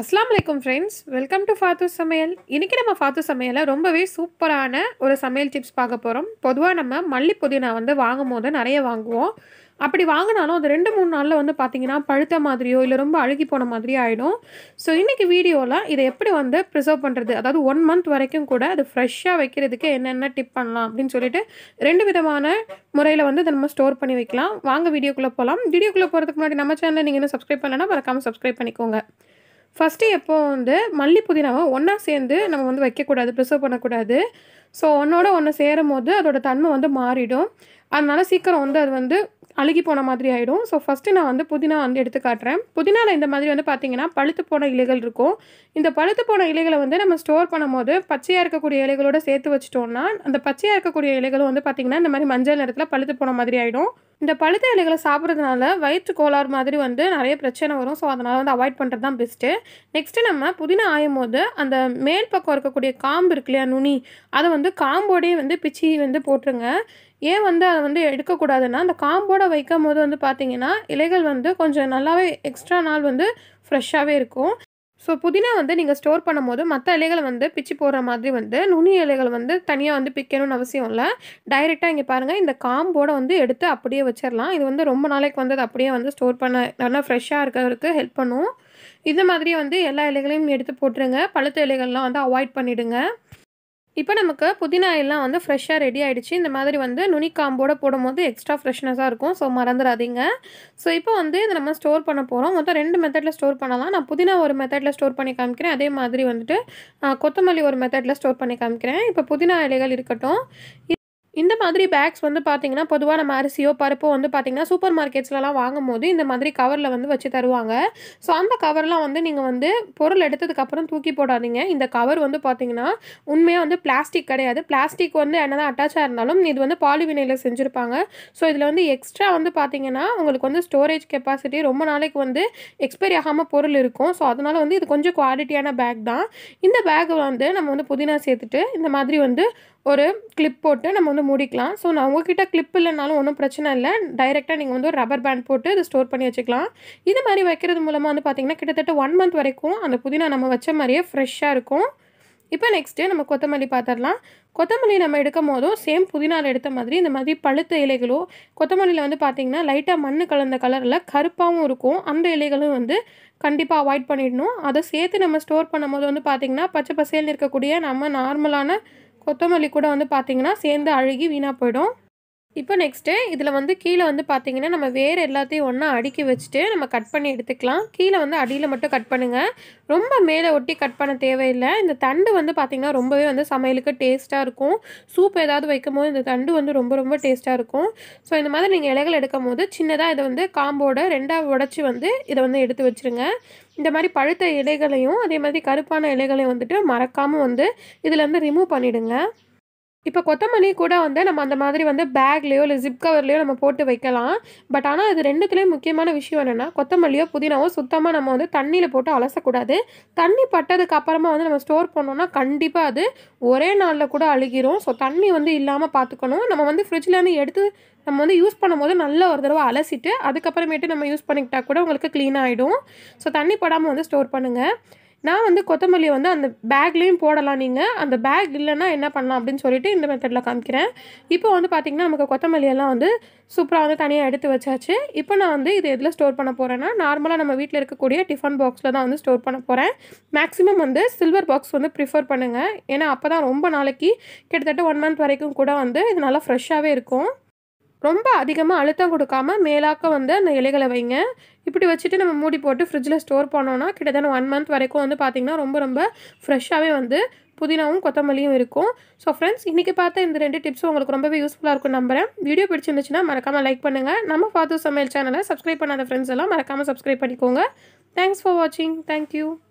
அஸ்லாம் வலைக்கம் friends welcome to ஃபாத்து சமையல் இன்றைக்கி நம்ம ஃபாத்து சமையலில் ரொம்பவே சூப்பரான ஒரு சமையல் டிப்ஸ் பார்க்க போகிறோம் பொதுவாக நம்ம மல்லி புதினா வந்து வாங்கும் போது நிறைய வாங்குவோம் அப்படி வாங்கினாலும் அது ரெண்டு மூணு நாளில் வந்து பார்த்திங்கன்னா பழுத்த மாதிரியோ இல்லை ரொம்ப அழுகி போன மாதிரியோ ஆகிடும் ஸோ இன்றைக்கி வீடியோவில் இதை எப்படி வந்து ப்ரிசர்வ் பண்ணுறது அதாவது ஒன் மந்த் வரைக்கும் கூட அது ஃப்ரெஷ்ஷாக வைக்கிறதுக்கு என்னென்ன டிப் பண்ணலாம் அப்படின்னு சொல்லிட்டு ரெண்டு விதமான முறையில் வந்து இதை நம்ம ஸ்டோர் பண்ணி வைக்கலாம் வாங்க வீடியோக்குள்ளே போகலாம் வீடியோக்குள்ளே போகிறதுக்கு முன்னாடி நம்ம சேனலில் நீங்கள் இன்னும் சப்ஸ்கிரைப் பண்ணலைன்னா மறக்காமல் சப்ஸ்கிரைப் பண்ணிக்கோங்க ஃபஸ்ட்டு எப்போ வந்து மல்லி புதினாவை ஒன்றா சேர்ந்து நம்ம வந்து வைக்கக்கூடாது ப்ரிசர்வ் பண்ணக்கூடாது ஸோ ஒன்றோட ஒன்று சேரும் போது அதோட தன்மை வந்து மாறிடும் அதனால சீக்கிரம் வந்து அது வந்து அழுகி போன மாதிரி ஆகிடும் ஸோ ஃபஸ்ட்டு நான் வந்து புதினா வந்து எடுத்து காட்டுறேன் புதினாவில் இந்த மாதிரி வந்து பார்த்திங்கன்னா பழுத்து போன இலைகள் இருக்கும் இந்த பழுத்து போன இலைகளை வந்து நம்ம ஸ்டோர் பண்ணும்போது பச்சையாக இருக்கக்கூடிய இலைகளோட சேர்த்து வச்சிட்டோம்னா அந்த பச்சையாக இருக்கக்கூடிய இலைகளும் வந்து பார்த்திங்கன்னா இந்த மாதிரி மஞ்சள் நிறத்தில் பழுத்து போன மாதிரி ஆகிடும் இந்த பழுத்த இலைகளை சாப்பிட்றதுனால வயிற்று கோளாறு மாதிரி வந்து நிறைய பிரச்சனை வரும் ஸோ அதனால் வந்து அவாய்ட் பண்ணுறது தான் பெஸ்ட்டு நெக்ஸ்ட்டு நம்ம புதினா ஆயும் போது அந்த மேல் பக்கம் இருக்கக்கூடிய காம்பு இருக்கு இல்லையா நுனி அதை வந்து காம்போடையே வந்து பிச்சி வந்து போட்டுருங்க ஏன் வந்து அதை வந்து எடுக்கக்கூடாதுன்னா அந்த காம்போட வைக்கும் போது வந்து பார்த்திங்கன்னா இலைகள் வந்து கொஞ்சம் நல்லாவே எக்ஸ்ட்ரா நாள் வந்து ஃப்ரெஷ்ஷாகவே இருக்கும் ஸோ புதினா வந்து நீங்கள் ஸ்டோர் பண்ணும்போது மற்ற இலைகளை வந்து பிச்சு போடுற மாதிரி வந்து நுனி இலைகள் வந்து தனியாக வந்து பிக்கணும்னு அவசியம் இல்லை டைரெக்டாக இங்கே பாருங்கள் இந்த காம்போட வந்து எடுத்து அப்படியே வச்சிடலாம் இது வந்து ரொம்ப நாளைக்கு வந்து அது அப்படியே வந்து ஸ்டோர் பண்ண நல்லா ஃப்ரெஷ்ஷாக இருக்கிறதுக்கு ஹெல்ப் பண்ணும் இது மாதிரி வந்து எல்லா இலைகளையும் எடுத்து போட்டுருங்க பழுத்த இலைகள்லாம் வந்து அவாய்ட் பண்ணிவிடுங்க இப்போ நமக்கு புதினா எல்லாம் வந்து ஃப்ரெஷ்ஷாக ரெடி ஆகிடுச்சு இந்த மாதிரி வந்து நுனி காம்போட போடும்போது எக்ஸ்ட்ரா ஃப்ரெஷ்னஸாக இருக்கும் ஸோ மறந்துடாதீங்க ஸோ இப்போ வந்து இதை நம்ம ஸ்டோர் பண்ண போகிறோம் மொத்தம் ரெண்டு மெத்தடில் ஸ்டோர் பண்ணலாம் நான் புதினா ஒரு மெத்தடில் ஸ்டோர் பண்ணி காமிக்கிறேன் அதே மாதிரி வந்துட்டு கொத்தமல்லி ஒரு மெத்தடில் ஸ்டோர் பண்ணி காமிக்கிறேன் இப்போ புதினா இலைகள் இருக்கட்டும் இந்த மாதிரி பேக்ஸ் வந்து பார்த்திங்கன்னா பொதுவாக நம்ம அரிசியோ பருப்போ வந்து பார்த்திங்கன்னா சூப்பர் மார்க்கெட்ஸ்லலாம் வாங்கும் போது இந்த மாதிரி கவரில் வந்து வச்சு தருவாங்க ஸோ அந்த கவர்லாம் வந்து நீங்கள் வந்து பொருள் எடுத்ததுக்கப்புறம் தூக்கி போடாதீங்க இந்த கவர் வந்து பார்த்திங்கன்னா உண்மையாக வந்து பிளாஸ்டிக் கிடையாது பிளாஸ்டிக் வந்து என்னதான் அட்டாச்சாக இருந்தாலும் இது வந்து பாலிவினையில் செஞ்சுருப்பாங்க ஸோ இதில் வந்து எக்ஸ்ட்ரா வந்து பார்த்திங்கன்னா உங்களுக்கு வந்து ஸ்டோரேஜ் கெப்பாசிட்டி ரொம்ப நாளைக்கு வந்து எக்ஸ்பைரி ஆகாமல் பொருள் இருக்கும் ஸோ அதனால் வந்து இது கொஞ்சம் குவாலிட்டியான பேக் தான் இந்த பேக் வந்து நம்ம வந்து புதினா சேர்த்துட்டு இந்த மாதிரி வந்து ஒரு கிளிப் போட்டு நம்ம வந்து மூடிக்கலாம் ஸோ நான் உங்ககிட்ட கிளிப் இல்லைனாலும் ஒன்றும் பிரச்சனை இல்லை டைரெக்டாக நீங்கள் வந்து ஒரு ரப்பர் பேண்ட் போட்டு இது ஸ்டோர் பண்ணி வச்சுக்கலாம் இது மாதிரி வைக்கிறது மூலமாக வந்து பார்த்திங்கன்னா கிட்டத்தட்ட ஒன் மந்த் வரைக்கும் அந்த புதினா நம்ம வச்ச மாதிரியே ஃப்ரெஷ்ஷாக இருக்கும் இப்போ நெக்ஸ்ட்டு நம்ம கொத்தமல்லி பார்த்துடலாம் கொத்தமல்லி நம்ம எடுக்கும் போதும் சேம் புதினாவில் எடுத்த மாதிரி இந்த மாதிரி பழுத்த இலைகளோ கொத்தமல்லியில் வந்து பார்த்திங்கன்னா லைட்டாக மண் கலந்த கலரில் கருப்பாகவும் இருக்கும் அந்த இலைகளும் வந்து கண்டிப்பாக அவாய்ட் பண்ணிடணும் அதை சேர்த்து நம்ம ஸ்டோர் பண்ணும்போது வந்து பார்த்திங்கன்னா பச்சை பசேல்னு இருக்கக்கூடிய நம்ம நார்மலான கொத்தமல்லி கூட வந்து பார்த்திங்கன்னா சேர்ந்து அழுகி வீணாக போயிடும் இப்போ நெக்ஸ்ட்டு இதில் வந்து கீழே வந்து பார்த்திங்கன்னா நம்ம வேறு எல்லாத்தையும் ஒன்றா அடுக்கி வச்சுட்டு நம்ம கட் பண்ணி எடுத்துக்கலாம் கீழே வந்து அடியில் மட்டும் கட் பண்ணுங்கள் ரொம்ப மேலே ஒட்டி கட் பண்ண தேவையில்லை இந்த தண்டு வந்து பார்த்திங்கன்னா ரொம்பவே வந்து சமையலுக்கு டேஸ்ட்டாக இருக்கும் சூப் ஏதாவது வைக்கும் போது இந்த தண்டு வந்து ரொம்ப ரொம்ப டேஸ்ட்டாக இருக்கும் ஸோ இந்த மாதிரி நீங்கள் இலைகள் எடுக்கும் போது சின்னதாக இதை வந்து காம்போட ரெண்டாக உடச்சி வந்து இதை வந்து எடுத்து வச்சுருங்க இந்த மாதிரி பழுத்த இலைகளையும் அதே மாதிரி கருப்பான இலைகளையும் வந்துட்டு மறக்காமல் வந்து இதில் வந்து ரிமூவ் பண்ணிவிடுங்க இப்போ கொத்தமல்லி கூட வந்து நம்ம அந்த மாதிரி வந்து பேக்லேயோ இல்லை ஜிப் கவர்லேயோ நம்ம போட்டு வைக்கலாம் பட் ஆனால் இது ரெண்டுத்துலேயும் முக்கியமான விஷயம் என்னென்னா கொத்தமல்லியோ புதினாவோ சுத்தமாக நம்ம வந்து தண்ணியில் போட்டு அலசக்கூடாது தண்ணி பட்டதுக்கு அப்புறமா வந்து நம்ம ஸ்டோர் பண்ணோம்னா கண்டிப்பாக அது ஒரே நாளில் கூட அழுகிரும் ஸோ தண்ணி வந்து இல்லாமல் பார்த்துக்கணும் நம்ம வந்து ஃப்ரிட்ஜ்லேருந்து எடுத்து நம்ம வந்து யூஸ் பண்ணும்போது நல்ல ஒரு தடவை அலசிட்டு அதுக்கப்புறமேட்டு நம்ம யூஸ் பண்ணிக்கிட்டா கூட உங்களுக்கு க்ளீன் ஆகிடும் ஸோ தண்ணி படாமல் வந்து ஸ்டோர் பண்ணுங்கள் நான் வந்து கொத்தமல்லி வந்து அந்த பேக்லேயும் போடலாம் நீங்கள் அந்த பேக் இல்லைன்னா என்ன பண்ணலாம் அப்படின்னு சொல்லிட்டு இந்த மெத்தடில் காமிக்கிறேன் இப்போ வந்து பார்த்திங்கன்னா நமக்கு கொத்தமல்லி எல்லாம் வந்து சூப்பராக வந்து தனியாக எடுத்து வச்சாச்சு இப்போ நான் வந்து இது எதில் ஸ்டோர் பண்ண போகிறேன்னா நார்மலாக நம்ம வீட்டில் இருக்கக்கூடிய டிஃபன் பாக்ஸில் தான் வந்து ஸ்டோர் பண்ண போகிறேன் மேக்ஸிமம் வந்து சில்வர் பாக்ஸ் வந்து ப்ரிஃபர் பண்ணுங்கள் ஏன்னா அப்போ தான் ரொம்ப நாளைக்கு கிட்டத்தட்ட ஒன் மந்த் வரைக்கும் கூட வந்து இது நல்லா ஃப்ரெஷ்ஷாகவே இருக்கும் ரொம்ப அதிகமாக அழுத்தம் கொடுக்காம மேலாக்க வந்து அந்த இலைகளை வைங்க இப்படி வச்சுட்டு நம்ம மூடி போட்டு ஃப்ரிட்ஜில் ஸ்டோர் பண்ணோன்னா கிட்டத்தட்ட ஒன் மந்த் வரைக்கும் வந்து பார்த்திங்கன்னா ரொம்ப ரொம்ப ஃப்ரெஷ்ஷாகவே வந்து புதினாவும் கொத்தமல்லியும் இருக்கும் ஸோ ஃப்ரெண்ட்ஸ் இன்றைக்கி பார்த்த இந்த ரெண்டு டிப்ஸும் உங்களுக்கு ரொம்பவே யூஸ்ஃபுல்லாக இருக்கும் நம்புறேன் வீடியோ பிடிச்சிருந்துச்சுன்னா மறக்காமல் லைக் பண்ணுங்கள் நம்ம ஃபாத்து சமையல் சேனலை சப்ஸ்கிரைப் பண்ணாத ஃப்ரெண்ட்ஸ் எல்லாம் மறக்காமல் சப்ஸ்கிரைப் பண்ணிக்கோங்க தேங்க்ஸ் ஃபார் வாட்சிங் தேங்க்யூ